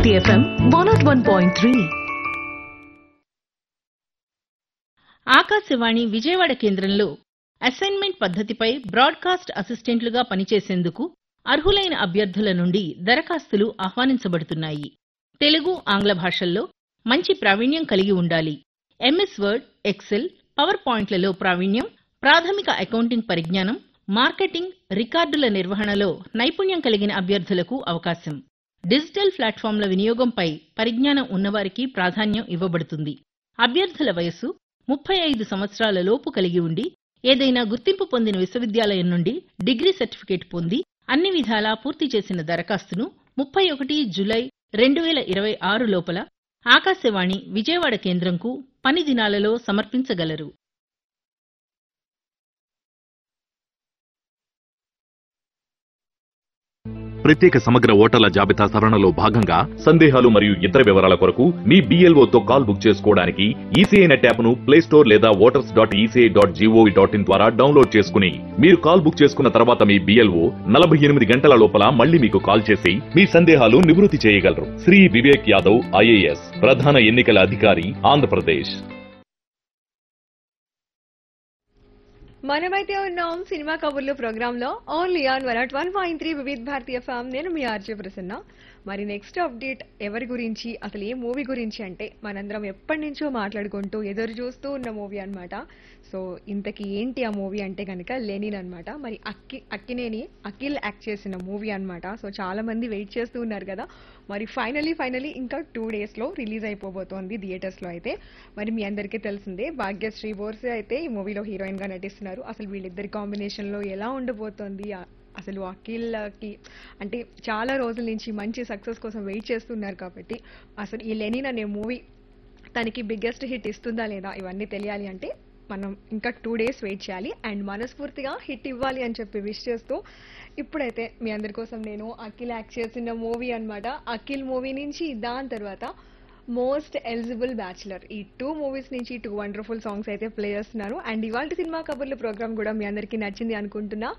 Bharati FM one nought one point three Akashvani Vijayawada కేంద్రంలో assignment పద్ధతిపై broadcast అసిస్టెంట్లుగా పనిచేసేందుకు అర్హులైన అభ్యర్థుల నుండి దరఖాస్తులు ఆహ్వానించబడుతున్నాయి తెలుగు ఆంగ్ల భాషల్లో మంచి ప్రావీణ్యం కలిగి ఉండాలి ఎంఎస్ వర్డ్ ఎక్సెల్ పవర్ పాయింట్లలో ప్రావీణ్యం ప్రాథమిక అకౌంటింగ్ పరిజ్ఞానం మార్కెటింగ్ రికార్డుల నిర్వహణలో నైపుణ్యం కలిగిన అభ్యర్థులకు అవకాశం డిజిటల్ ప్లాట్ఫామ్ల వినియోగంపై పరిజ్ఞానం ఉన్నవారికి ప్రాధాన్యం ఇవ్వబడుతుంది అభ్యర్థుల వయస్సు ముప్పై ఐదు సంవత్సరాల లోపు కలిగి ఉండి ఏదైనా గుర్తింపు పొందిన విశ్వవిద్యాలయం నుండి డిగ్రీ సర్టిఫికేట్ పొంది అన్ని విధాలా పూర్తి చేసిన దరఖాస్తును ముప్పై ఒకటి జులై రెండు వేల ఇరవై ఆరు లోపల ఆకాశవాణి విజయవాడ కేంద్రంకు పని దినాలలో సమర్పించగలరు ప్రత్యేక సమగ్ర ఓటర్ల జాబితా సవరణలో భాగంగా సందేహాలు మరియు ఇతర వివరాల కొరకు మీ BLO తో కాల్ బుక్ చేసుకోవడానికి ఈసీఐ నెట్ యాప్ ను ప్లే స్టోర్ లేదా voters dot ECI dot gov dot in ద్వారా డౌన్లోడ్ చేసుకుని మీరు కాల్ బుక్ చేసుకున్న తర్వాత మీ బిఎల్ఓ నలభై ఎనిమిది గంటల లోపల మళ్ళీ మీకు కాల్ చేసి మీ సందేహాలు నివృత్తి చేయగలరు శ్రీ వివేక్ యాదవ్ ఐఏఎస్ ప్రధాన ఎన్నికల అధికారి ఆంధ్రప్రదేశ్ మనమైతే ఉన్నాం సినిమా కబుర్లు ప్రోగ్రామ్ లో only on one at one point three Vividh Bharati FM నేను మీ ఆర్జే ప్రసన్న మరి నెక్స్ట్ అప్డేట్ ఎవరి గురించి అసలు ఏ మూవీ గురించి అంటే మనందరం ఎప్పటి నుంచో మాట్లాడుకుంటూ ఎదురు చూస్తూ ఉన్న మూవీ అన్నమాట సో ఇంతకీ ఏంటి ఆ మూవీ అంటే కనుక లెనిన్ అన్నమాట మరి అక్కి అక్కినేని అఖిల్ యాక్ట్ చేసిన మూవీ అన్నమాట సో చాలా మంది వెయిట్ చేస్తూ ఉన్నారు కదా మరి ఫైనలీ ఫైనలీ ఇంకా టూ డేస్లో రిలీజ్ అయిపోబోతోంది థియేటర్స్లో అయితే మరి మీ అందరికీ తెలిసిందే భాగ్యశ్రీ బోర్సే అయితే ఈ మూవీలో హీరోయిన్గా నటిస్తున్నారు అసలు వీళ్ళిద్దరి కాంబినేషన్లో ఎలా ఉండబోతోంది ఆ- అసలు అఖిల్కి అంటే చాలా రోజుల నుంచి మంచి సక్సెస్ కోసం వెయిట్ చేస్తున్నారు కాబట్టి అసలు ఈ లెనిన్ అనే మూవీ తనకి బిగ్గెస్ట్ హిట్ ఇస్తుందా లేదా ఇవన్నీ తెలియాలి అంటే మనం ఇంకా టూ డేస్ వెయిట్ చేయాలి అండ్ మనస్ఫూర్తిగా హిట్ ఇవ్వాలి అని చెప్పి విష్ చేస్తూ ఇప్పుడైతే మీ అందరి కోసం నేను అఖిల్ యాక్ట్ చేసిన మూవీ అన్నమాట అఖిల్ మూవీ నుంచి దాని తర్వాత మోస్ట్ ఎలిజిబుల్ బ్యాచులర్ ఈ టూ మూవీస్ నుంచి టూ వండర్ఫుల్ సాంగ్స్ అయితే ప్లే చేస్తున్నారు అండ్ ఇవాళ సినిమా కబుర్ల ప్రోగ్రామ్ కూడా మీ అందరికీ నచ్చింది అనుకుంటున్నా